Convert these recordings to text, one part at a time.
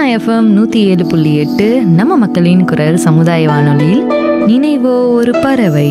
Sona FM நூற்றி ஏழு புள்ளி எட்டு நம்ம மக்களின் குரல் சமுதாய வானொலியில் நினைவோ ஒரு பறவை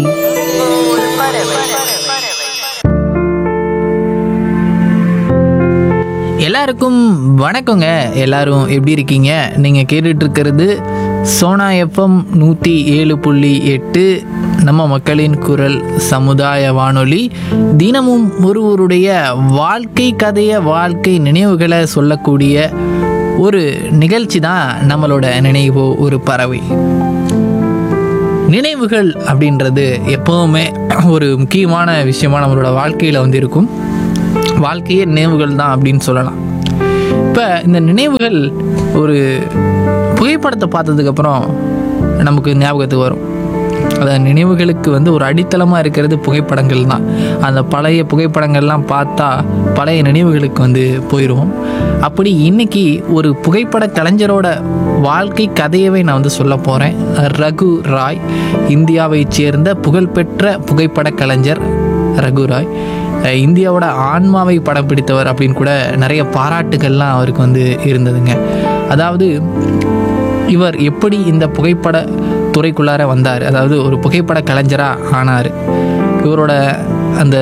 எல்லாருக்கும் வணக்கங்க எல்லாரும் எப்படி இருக்கீங்க நீங்கள் கேட்டுட்டு இருக்கிறது சோனா எஃப்எம் நூற்றி ஏழு புள்ளி எட்டு நம்ம மக்களின் குரல் சமுதாய வானொலி தினமும் ஒருவருடைய வாழ்க்கை கதைய வாழ்க்கை நினைவுகளை சொல்லக்கூடிய ஒரு நிகழ்ச்சி தான் நம்மளோட நினைவோ ஒரு பறவை நினைவுகள் அப்படின்றது எப்போவுமே ஒரு முக்கியமான விஷயமா நம்மளோட வாழ்க்கையில் வந்து இருக்கும் வாழ்க்கையே நினைவுகள் தான் அப்படின்னு சொல்லலாம் இப்போ இந்த நினைவுகள் ஒரு புகைப்படத்தை பார்த்ததுக்கப்புறம் நமக்கு ஞாபகத்துக்கு வரும் அந்த நினைவுகளுக்கு வந்து ஒரு அடித்தளமாக இருக்கிறது புகைப்படங்கள் தான் அந்த பழைய புகைப்படங்கள்லாம் பார்த்தா பழைய நினைவுகளுக்கு வந்து போயிடுவோம் அப்படி இன்னைக்கு ஒரு புகைப்பட கலைஞரோட வாழ்க்கை கதையவே நான் வந்து சொல்ல போகிறேன் ரகு ராய் இந்தியாவைச் சேர்ந்த புகழ்பெற்ற புகைப்பட கலைஞர் ரகு ராய் அஹ் இந்தியாவோட ஆன்மாவை படம் பிடித்தவர் அப்படின்னு கூட நிறைய பாராட்டுகள்லாம் அவருக்கு வந்து இருந்ததுங்க அதாவது இவர் எப்படி இந்த புகைப்பட துறைக்குள்ளார வந்தார் அதாவது ஒரு புகைப்பட கலைஞராக ஆனார் இவரோட அந்த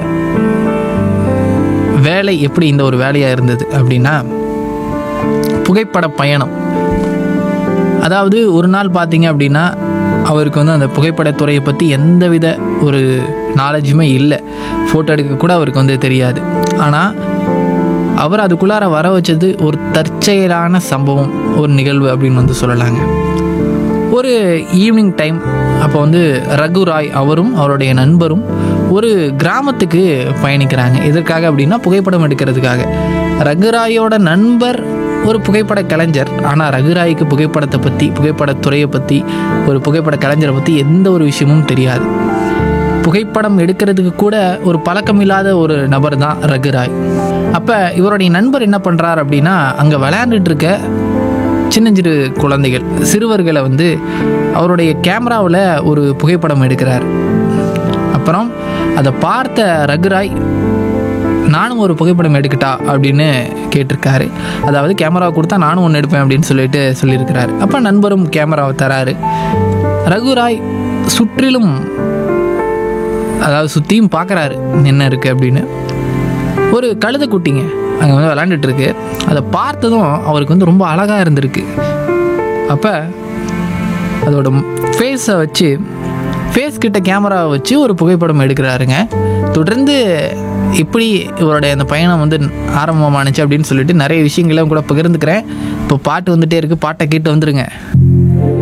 வேலை எப்படி இந்த ஒரு வேலையாக இருந்தது அப்படின்னா புகைப்பட பயணம் அதாவது ஒரு நாள் பார்த்தீங்க அப்படின்னா அவருக்கு வந்து அந்த புகைப்படத்துறையை பற்றி எந்தவித ஒரு நாலேஜுமே இல்லை ஃபோட்டோ எடுக்க கூட அவருக்கு வந்து தெரியாது ஆனால் அவர் அதுக்குள்ளார வர வச்சது ஒரு தற்செயலான சம்பவம் ஒரு நிகழ்வு அப்படின்னு வந்து சொல்லலாங்க ஒரு ஈவினிங் டைம் அப்போ வந்து ரகு ராய் அவரும் அவருடைய நண்பரும் ஒரு கிராமத்துக்கு பயணிக்கிறாங்க எதற்காக அப்படின்னா புகைப்படம் எடுக்கிறதுக்காக ரகுராயோட நண்பர் ஒரு புகைப்பட கலைஞர் ஆனால் ரகுராய்க்கு புகைப்படத்தை பற்றி புகைப்படத்துறையை பற்றி ஒரு புகைப்பட கலைஞரை பற்றி எந்த ஒரு விஷயமும் தெரியாது புகைப்படம் எடுக்கிறதுக்கு கூட ஒரு பழக்கமில்லாத ஒரு நபர் தான் ரகுராய் அப்போ இவருடைய நண்பர் என்ன பண்ணுறார் அப்படின்னா அங்கே விளையாண்டுட்டு இருக்க சின்னஞ்சிறு குழந்தைகள் சிறுவர்களை வந்து அவருடைய கேமராவில் ஒரு புகைப்படம் எடுக்கிறார் அப்புறம் அதை பார்த்த ரகுராய் நானும் ஒரு புகைப்படம் எடுக்கட்டா அப்படின்னு கேட்டிருக்காரு அதாவது கேமராவை கொடுத்தா நானும் ஒன்று எடுப்பேன் அப்படின்னு சொல்லிட்டு சொல்லியிருக்கிறாரு அப்போ நண்பரும் கேமராவை தராரு ரகுராய் சுற்றிலும் அதாவது சுற்றியும் பார்க்குறாரு என்ன இருக்குது அப்படின்னு ஒரு கழுதை குட்டிங்க அங்கே வந்து விளாண்டுட்டு இருக்கு அதை பார்த்ததும் அவருக்கு வந்து ரொம்ப அழகாக இருந்திருக்கு அப்போ அதோட ஃபேஸை வச்சு ஃபேஸ் கிட்ட கேமராவை வச்சு ஒரு புகைப்படம் எடுக்கிறாருங்க தொடர்ந்து இப்படி இவருடைய அந்த பயணம் வந்து ஆரம்பமானுச்சு அப்படின்னு சொல்லிட்டு நிறைய விஷயங்களை கூட பகிர்ந்துக்கிறேன் இப்போ பாட்டு வந்துட்டே இருக்கு பாட்டை கேட்டு வந்துருங்க